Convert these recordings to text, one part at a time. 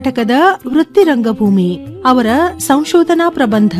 ನಾಟಕದ ವೃತ್ತಿರಂಗಭೂಮಿ ಅವರ ಸಂಶೋಧನಾ ಪ್ರಬಂಧ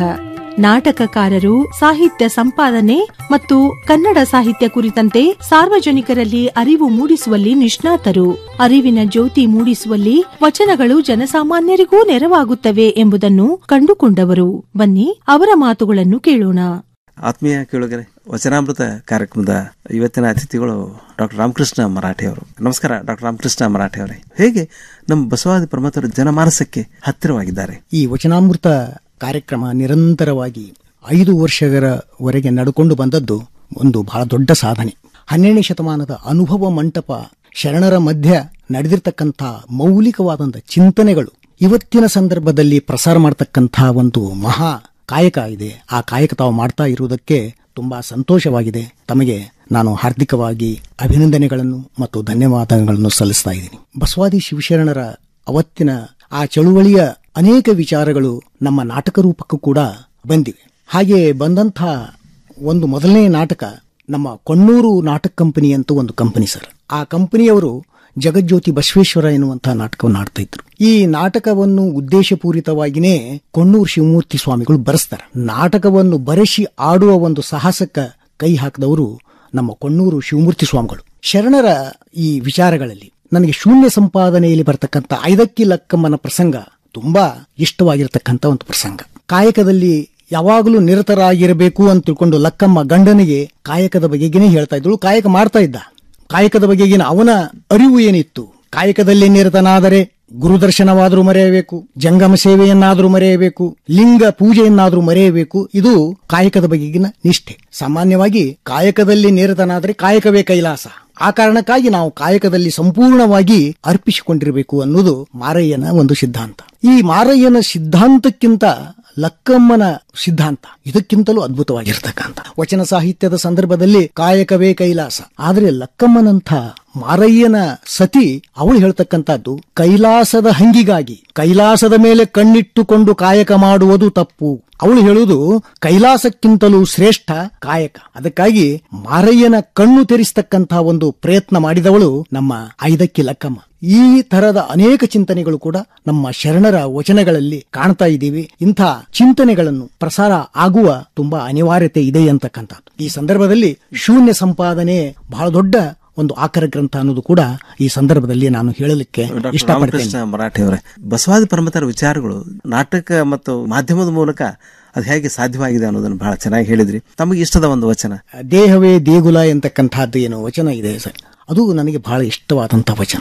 ನಾಟಕಕಾರರು ಸಾಹಿತ್ಯ ಸಂಪಾದನೆ ಮತ್ತು ಕನ್ನಡ ಸಾಹಿತ್ಯ ಕುರಿತಂತೆ ಸಾರ್ವಜನಿಕರಲ್ಲಿ ಅರಿವು ಮೂಡಿಸುವಲ್ಲಿ ನಿಷ್ಣಾತರು ಅರಿವಿನ ಜ್ಯೋತಿ ಮೂಡಿಸುವಲ್ಲಿ ವಚನಗಳು ಜನಸಾಮಾನ್ಯರಿಗೂ ನೆರವಾಗುತ್ತವೆ ಎಂಬುದನ್ನು ಕಂಡುಕೊಂಡವರು ಬನ್ನಿ ಅವರ ಮಾತುಗಳನ್ನು ಕೇಳೋಣ ಆತ್ಮೀಯ ಕೇಳುಗರೆ ವಚನಾಮೃತ ಕಾರ್ಯಕ್ರಮದ ಇವತ್ತಿನ ಅತಿಥಿಗಳು ಡಾಕ್ಟರ್ ರಾಮಕೃಷ್ಣ ಮರಾಠೆ ಅವರು ನಮಸ್ಕಾರ ಡಾಕ್ಟರ್ ರಾಮಕೃಷ್ಣ ಮರಾಠೆ ಅವರೇ ಹೇಗೆ ನಮ್ಮ ಬಸವಾದಿ ಪ್ರಮಥರು ಜನಮಾನಸಕ್ಕೆ ಹತ್ತಿರವಾಗಿದ್ದಾರೆ ಈ ವಚನಾಮೃತ ಕಾರ್ಯಕ್ರಮ ನಿರಂತರವಾಗಿ ಐದು ವರ್ಷಗಳವರೆಗೆ ನಡ್ಕೊಂಡು ಬಂದದ್ದು ಒಂದು ಬಹಳ ದೊಡ್ಡ ಸಾಧನೆ ಹನ್ನೆರಡನೇ ಶತಮಾನದ ಅನುಭವ ಮಂಟಪ ಶರಣರ ಮಧ್ಯ ನಡೆದಿರ್ತಕ್ಕಂಥ ಮೌಲಿಕವಾದಂಥ ಚಿಂತನೆಗಳು ಇವತ್ತಿನ ಸಂದರ್ಭದಲ್ಲಿ ಪ್ರಸಾರ ಮಾಡತಕ್ಕಂಥ ಒಂದು ಮಹಾ ಕಾಯಕ ಇದೆ ಆ ಕಾಯಕ ತಾವು ಮಾಡ್ತಾ ಇರುವುದಕ್ಕೆ ತುಂಬಾ ಸಂತೋಷವಾಗಿದೆ ತಮಗೆ ನಾನು ಹಾರ್ದಿಕವಾಗಿ ಅಭಿನಂದನೆಗಳನ್ನು ಮತ್ತು ಧನ್ಯವಾದಗಳನ್ನು ಸಲ್ಲಿಸ್ತಾ ಇದ್ದೀನಿ ಬಸವಾದಿ ಶಿವಶರಣರ ಅವತ್ತಿನ ಆ ಚಳುವಳಿಯ ಅನೇಕ ವಿಚಾರಗಳು ನಮ್ಮ ನಾಟಕ ರೂಪಕ್ಕೂ ಕೂಡ ಬಂದಿವೆ ಹಾಗೆ ಬಂದಂಥ ಒಂದು ಮೊದಲನೇ ನಾಟಕ ನಮ್ಮ ಕೊಣ್ಣೂರು ನಾಟಕ ಕಂಪನಿ ಅಂತ ಒಂದು ಕಂಪನಿ ಸರ್ ಆ ಕಂಪನಿಯವರು ಜಗಜ್ಯೋತಿ ಬಸವೇಶ್ವರ ಎನ್ನುವಂತಹ ನಾಟಕವನ್ನು ಆಡ್ತಾ ಇದ್ರು ಈ ನಾಟಕವನ್ನು ಉದ್ದೇಶಪೂರಿತವಾಗಿಯೇ ಕೊಣ್ಣೂರು ಶಿವಮೂರ್ತಿ ಸ್ವಾಮಿಗಳು ಬರೆಸ್ತಾರೆ ನಾಟಕವನ್ನು ಬರೆಸಿ ಆಡುವ ಒಂದು ಸಾಹಸಕ್ಕ ಕೈ ಹಾಕಿದವರು ನಮ್ಮ ಕೊಣ್ಣೂರು ಶಿವಮೂರ್ತಿ ಸ್ವಾಮಿಗಳು ಶರಣರ ಈ ವಿಚಾರಗಳಲ್ಲಿ ನನಗೆ ಶೂನ್ಯ ಸಂಪಾದನೆಯಲ್ಲಿ ಬರ್ತಕ್ಕಂಥ ಐದಕ್ಕಿ ಲಕ್ಕಮ್ಮನ ಪ್ರಸಂಗ ತುಂಬಾ ಇಷ್ಟವಾಗಿರತಕ್ಕಂಥ ಒಂದು ಪ್ರಸಂಗ ಕಾಯಕದಲ್ಲಿ ಯಾವಾಗಲೂ ನಿರತರಾಗಿರಬೇಕು ಅಂತ ತಿಳ್ಕೊಂಡು ಲಕ್ಕಮ್ಮ ಗಂಡನಿಗೆ ಕಾಯಕದ ಬಗೆಗೇನೆ ಹೇಳ್ತಾ ಇದ್ದಳು ಕಾಯಕ ಮಾಡ್ತಾ ಇದ್ದ ಕಾಯಕದ ಬಗೆಗಿನ ಅವನ ಅರಿವು ಏನಿತ್ತು ಕಾಯಕದಲ್ಲಿ ನಿರತನಾದರೆ ಗುರುದರ್ಶನವಾದರೂ ಮರೆಯಬೇಕು ಜಂಗಮ ಸೇವೆಯನ್ನಾದರೂ ಮರೆಯಬೇಕು ಲಿಂಗ ಪೂಜೆಯನ್ನಾದರೂ ಮರೆಯಬೇಕು ಇದು ಕಾಯಕದ ಬಗೆಗಿನ ನಿಷ್ಠೆ ಸಾಮಾನ್ಯವಾಗಿ ಕಾಯಕದಲ್ಲಿ ನಿರತನಾದರೆ ಕಾಯಕವೇ ಕೈಲಾಸ ಆ ಕಾರಣಕ್ಕಾಗಿ ನಾವು ಕಾಯಕದಲ್ಲಿ ಸಂಪೂರ್ಣವಾಗಿ ಅರ್ಪಿಸಿಕೊಂಡಿರಬೇಕು ಅನ್ನೋದು ಮಾರಯ್ಯನ ಒಂದು ಸಿದ್ಧಾಂತ ಈ ಮಾರಯ್ಯನ ಸಿದ್ಧಾಂತಕ್ಕಿಂತ ಲಕ್ಕಮ್ಮನ ಸಿದ್ಧಾಂತ ಇದಕ್ಕಿಂತಲೂ ಅದ್ಭುತವಾಗಿರ್ತಕ್ಕಂಥ ವಚನ ಸಾಹಿತ್ಯದ ಸಂದರ್ಭದಲ್ಲಿ ಕಾಯಕವೇ ಕೈಲಾಸ ಆದರೆ ಲಕ್ಕಮ್ಮನಂಥ ಮಾರಯ್ಯನ ಸತಿ ಅವಳು ಹೇಳ್ತಕ್ಕಂಥದ್ದು ಕೈಲಾಸದ ಹಂಗಿಗಾಗಿ ಕೈಲಾಸದ ಮೇಲೆ ಕಣ್ಣಿಟ್ಟುಕೊಂಡು ಕಾಯಕ ಮಾಡುವುದು ತಪ್ಪು ಅವಳು ಹೇಳುವುದು ಕೈಲಾಸಕ್ಕಿಂತಲೂ ಶ್ರೇಷ್ಠ ಕಾಯಕ ಅದಕ್ಕಾಗಿ ಮಾರಯ್ಯನ ಕಣ್ಣು ತೆರೆಸ್ತಕ್ಕಂತಹ ಒಂದು ಪ್ರಯತ್ನ ಮಾಡಿದವಳು ನಮ್ಮ ಐದಕ್ಕಿ ಲಕ್ಕಮ್ಮ ಈ ತರದ ಅನೇಕ ಚಿಂತನೆಗಳು ಕೂಡ ನಮ್ಮ ಶರಣರ ವಚನಗಳಲ್ಲಿ ಕಾಣ್ತಾ ಇದ್ದೀವಿ ಇಂಥ ಚಿಂತನೆಗಳನ್ನು ಪ್ರಸಾರ ಆಗುವ ತುಂಬಾ ಅನಿವಾರ್ಯತೆ ಇದೆ ಅಂತಕ್ಕಂಥದ್ದು ಈ ಸಂದರ್ಭದಲ್ಲಿ ಶೂನ್ಯ ಸಂಪಾದನೆ ಬಹಳ ದೊಡ್ಡ ಒಂದು ಆಕರ ಗ್ರಂಥ ಅನ್ನೋದು ಕೂಡ ಈ ಸಂದರ್ಭದಲ್ಲಿ ನಾನು ಹೇಳಲಿಕ್ಕೆ ಡಾಕ್ಟರ್ ಇಷ್ಟಪಡ್ತೇನೆ ರಾಮಕೃಷ್ಣ ಮರಾಠೆ ಅವರೇ ಬಸವಾದಿ ಪ್ರಮಥರ ವಿಚಾರಗಳು ನಾಟಕ ಮತ್ತು ಮಾಧ್ಯಮದ ಮೂಲಕ ಅದು ಹೇಗೆ ಸಾಧ್ಯವಾಗಿದೆ ಅನ್ನೋದನ್ನು ಬಹಳ ಚೆನ್ನಾಗಿ ಹೇಳಿದ್ರಿ ತಮಗೆ ಇಷ್ಟದ ಒಂದು ವಚನ ದೇಹವೇ ದೇಗುಲ ಎಂತಕ್ಕಂಥದ್ದು ಏನು ವಚನ ಇದೆ ಸರ್ ಅದು ನನಗೆ ಬಹಳ ಇಷ್ಟವಾದಂಥ ವಚನ